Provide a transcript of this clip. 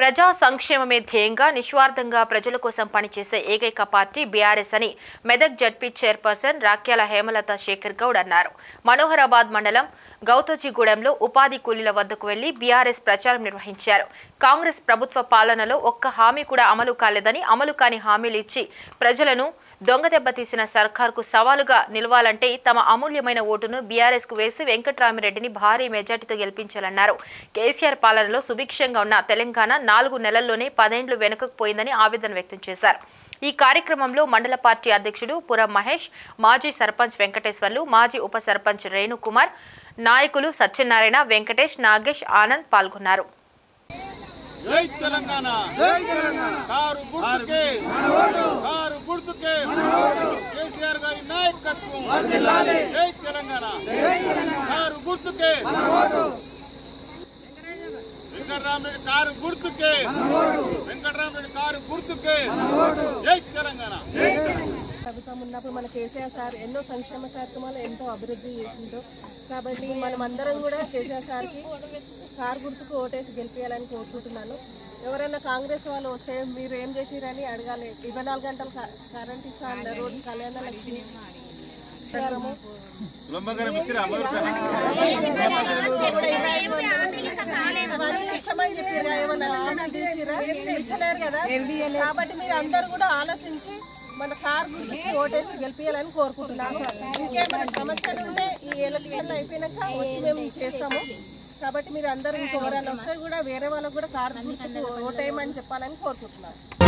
ప్రజా సంక్షేమమే ధ్యేయంగా నిస్వార్థంగా ప్రజల కోసం పనిచేసే ఏకైక పార్టీ బీఆర్ఎస్ అని మెదక్ జడ్పీ చైర్పర్సన్ రాక్యాల హేమలత శేఖర్ గౌడ్ అన్నారు మనోహరాబాద్ మండలం గౌతోజీగూడెంలో ఉపాధి కూలీల వద్దకు వెళ్లి బీఆర్ఎస్ ప్రచారం నిర్వహించారు కాంగ్రెస్ ప్రభుత్వ పాలనలో ఒక్క హామీ కూడా అమలు కాలేదని అమలు కాని హామీలు ఇచ్చి ప్రజలను దొంగదెబ్బ తీసిన సర్కార్కు సవాలుగా నిలవాలంటే తమ అమూల్యమైన ఓటును బీఆర్ఎస్ కు వేసి వెంకట్రామిరెడ్డిని భారీ మెజార్టీతో గెలిపించాలన్నారు కేసీఆర్ పాలనలో సుభిక్షంగా ఉన్న తెలంగాణ నాలుగు నెలల్లోనే పదేండ్లు వెనుకకు పోయిందని ఆవేదన వ్యక్తం చేశారు ఈ కార్యక్రమంలో మండల పార్టీ అధ్యక్షుడు పురం మహేష్ మాజీ సర్పంచ్ వెంకటేశ్వర్లు మాజీ ఉప సర్పంచ్ రేణుకుమార్ నాయకులు సత్యనారాయణ వెంకటేష్ నాగేష్ ఆనంద్ పాల్గొన్నారు జై తెలంగాణ కారు గుర్తుకే కారు గుర్తుకే కేసీఆర్ గారి నాయకత్వం జై తెలంగాణ కారు గుర్తుకే వెంకటరామరెడ్డి కారు గుర్తుకే వెంకటరామరెడ్డి కారు గుర్తుకే జై తెలంగాణ ప్రభుత్వం ఉన్నప్పుడు మన కేసీఆర్ సార్ ఎన్నో సంక్షేమ కార్యక్రమాలు ఎంతో అభివృద్ధి చేసిండ్రు కాబట్టి మనం అందరం కూడా కేసీఆర్ సార్కి కార్ గుర్తుకు ఓటేసి గెలిపించాలని కోరుకుంటున్నాను ఎవరైనా కాంగ్రెస్ వాళ్ళు వస్తే మీరు ఏం చేసిరని అడగాలి ఇరవై నాలుగు గంటలు క- కరెంట్ ఇస్తా అన్నారు కళ్యాణ లక్ష్మి ఇచ్చారము. అవన్నీ ఇష్టమని చెప్పారు కదా, ఏమన్నా హామీలు తీసిరా? ఇచ్చలేరు కదా కాబట్టి మీరు అందరూ కూడా ఆలోచించి మన కార్ గుర్తుకి ఓటేసి గెలిపించాలని కోరుకుంటున్నాను ఇంకేమైనా సమస్యలు ఉంటే ఈ ఎలక్షన్లు అయిపోయినాక వచ్చి మేము చేస్తాము కాబట్టి మీరు అందరూ ఇంకెవరైనా వస్తే కూడా వేరే వాళ్ళకు కూడా కార్ గుర్తుకు ఓటేయమని చెప్పాలని కోరుకుంటున్నాను